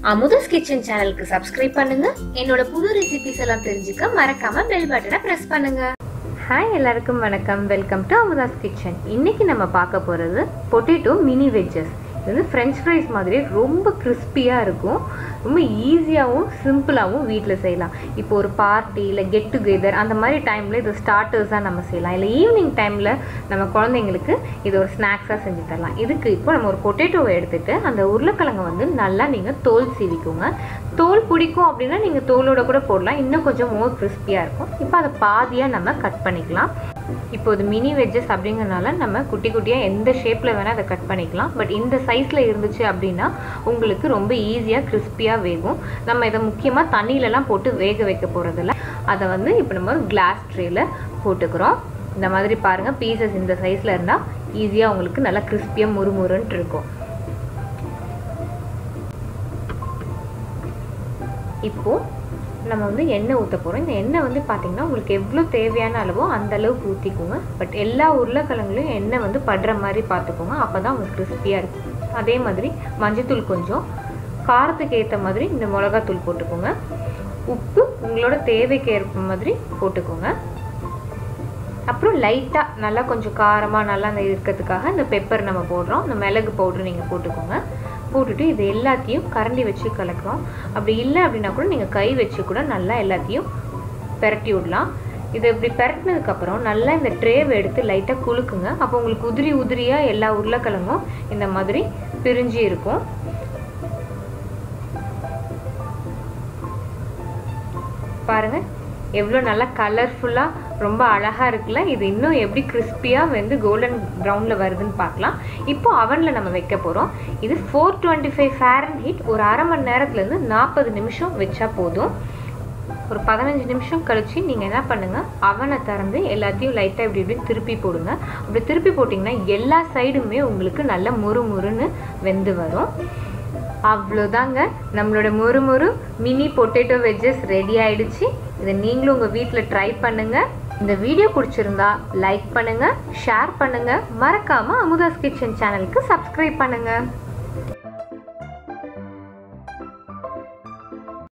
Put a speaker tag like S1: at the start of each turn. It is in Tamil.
S1: அமுதஸ் கிச்சன் சேனலுக்கு சப்ஸ்கிரைப் பண்ணுங்க என்னோட புது ரெசிபிஸ் எல்லாம் தெரிஞ்சுக்க மறக்காம பெல் பட்டனை பிரஸ் பண்ணுங்க
S2: ஹாய் எல்லாருக்கும் வணக்கம் வெல்கம் டு அமுதாஸ் கிச்சன் இன்னைக்கு நம்ம பார்க்க போகிறது பொட்டேட்டோ மினி வெஜ்ஜஸ் இது வந்து ஃப்ரெஞ்ச் ஃப்ரைஸ் மாதிரி ரொம்ப கிறிஸ்பியாக இருக்கும் ரொம்ப ஈஸியாகவும் சிம்பிளாகவும் வீட்டில் செய்யலாம் இப்போ ஒரு பார்ட்டி இல்லை கெட் டுகெதர் அந்த மாதிரி டைமில் இது ஸ்டார்டர்ஸாக நம்ம செய்யலாம் இல்லை ஈவினிங் டைமில் நம்ம குழந்தைங்களுக்கு இது ஒரு ஸ்நாக்ஸாக செஞ்சு தரலாம் இதுக்கு இப்போ நம்ம ஒரு பொட்டேட்டோவை எடுத்துகிட்டு அந்த உருளைக்கிழங்கை வந்து நல்லா நீங்கள் தோல் சீவிக்கோங்க தோல் பிடிக்கும் அப்படின்னா நீங்கள் தோலோட கூட போடலாம் இன்னும் கொஞ்சம் மோர் கிறிஸ்பியாக இருக்கும் இப்போ அதை பாதியாக நம்ம கட் பண்ணிக்கலாம் இப்போ இது மினி வெஜ்ஜஸ் அப்படிங்கறனால நம்ம குட்டி குட்டியாக எந்த ஷேப்பில் வேணால் அதை கட் பண்ணிக்கலாம் பட் இந்த சைஸில் இருந்துச்சு அப்படின்னா உங்களுக்கு ரொம்ப ஈஸியாக கிறிஸ்பியாக வேகும் நம்ம இதை முக்கியமாக தண்ணியிலலாம் போட்டு வேக வைக்க போகிறதில்ல அதை வந்து இப்போ நம்ம கிளாஸ் ட்ரேயில் போட்டுக்கிறோம் இந்த மாதிரி பாருங்கள் பீசஸ் இந்த சைஸில் இருந்தால் ஈஸியாக உங்களுக்கு நல்லா கிறிஸ்பியாக முறுமுறுன்ட்டு இருக்கும் இப்போது நம்ம வந்து எண்ணெய் ஊற்ற போகிறோம் இந்த எண்ணெய் வந்து பார்த்திங்கன்னா உங்களுக்கு எவ்வளோ தேவையான அளவோ அந்த அளவுக்கு ஊற்றிக்கோங்க பட் எல்லா உருளைக்கிழங்குலையும் எண்ணெய் வந்து படுற மாதிரி பார்த்துக்கோங்க அப்போ தான் உங்களுக்கு கிறிஸ்பியாக இருக்கும் அதே மாதிரி மஞ்சத்தூள் கொஞ்சம் காரத்துக்கு ஏற்ற மாதிரி இந்த மிளகாத்தூள் போட்டுக்கோங்க உப்பு உங்களோட தேவைக்கு ஏற்ப மாதிரி போட்டுக்கோங்க அப்புறம் லைட்டாக நல்லா கொஞ்சம் காரமாக நல்லா அந்த இருக்கிறதுக்காக இந்த பெப்பர் நம்ம போடுறோம் இந்த மிளகு பவுட்ரு நீங்கள் போட்டுக்கோங்க போட்டுட்டு இது எல்லாத்தையும் கரண்டி வச்சு கலக்கிறோம் அப்படி இல்லை அப்படின்னா கூட நீங்கள் கை வச்சு கூட நல்லா எல்லாத்தையும் பெரட்டி விடலாம் இது இப்படி பெரட்டினதுக்கப்புறம் நல்லா இந்த ட்ரேவை எடுத்து லைட்டாக குலுக்குங்க அப்போ உங்களுக்கு உதிரி உதிரியாக எல்லா உருளைக்கிழங்கும் இந்த மாதிரி பிரிஞ்சு இருக்கும் பாருங்கள் எவ்வளோ நல்லா கலர்ஃபுல்லாக ரொம்ப அழகாக இருக்குல்ல இது இன்னும் எப்படி கிறிஸ்பியாக வந்து கோல்டன் ப்ரௌனில் வருதுன்னு பார்க்கலாம் இப்போ அவனில் நம்ம வைக்க போகிறோம் இது four twenty five Fahrenheit ஒரு அரை மணி நேரத்துலேருந்து நாற்பது நிமிஷம் வச்சா போதும் ஒரு பதினஞ்சு நிமிஷம் கழித்து நீங்கள் என்ன பண்ணுங்கள் அவனை திறந்து எல்லாத்தையும் லைட்டாக இப்படி இப்படி திருப்பி போடுங்க அப்படி திருப்பி போட்டிங்கன்னா எல்லா சைடுமே உங்களுக்கு நல்ல முறு முறுன்னு வெந்து வரும் அவ்வளோதாங்க நம்மளோட முறு முறு மினி பொட்டேட்டோ வெஜ்ஜஸ் ரெடி ஆயிடுச்சு இதை நீங்களும் உங்கள் வீட்டில் ட்ரை பண்ணுங்கள் இந்த வீடியோ பிடிச்சிருந்தா லைக் பண்ணுங்கள் ஷேர் பண்ணுங்கள் மறக்காமல் அமுதாஸ் கிச்சன் சேனலுக்கு சப்ஸ்கிரைப் பண்ணுங்கள்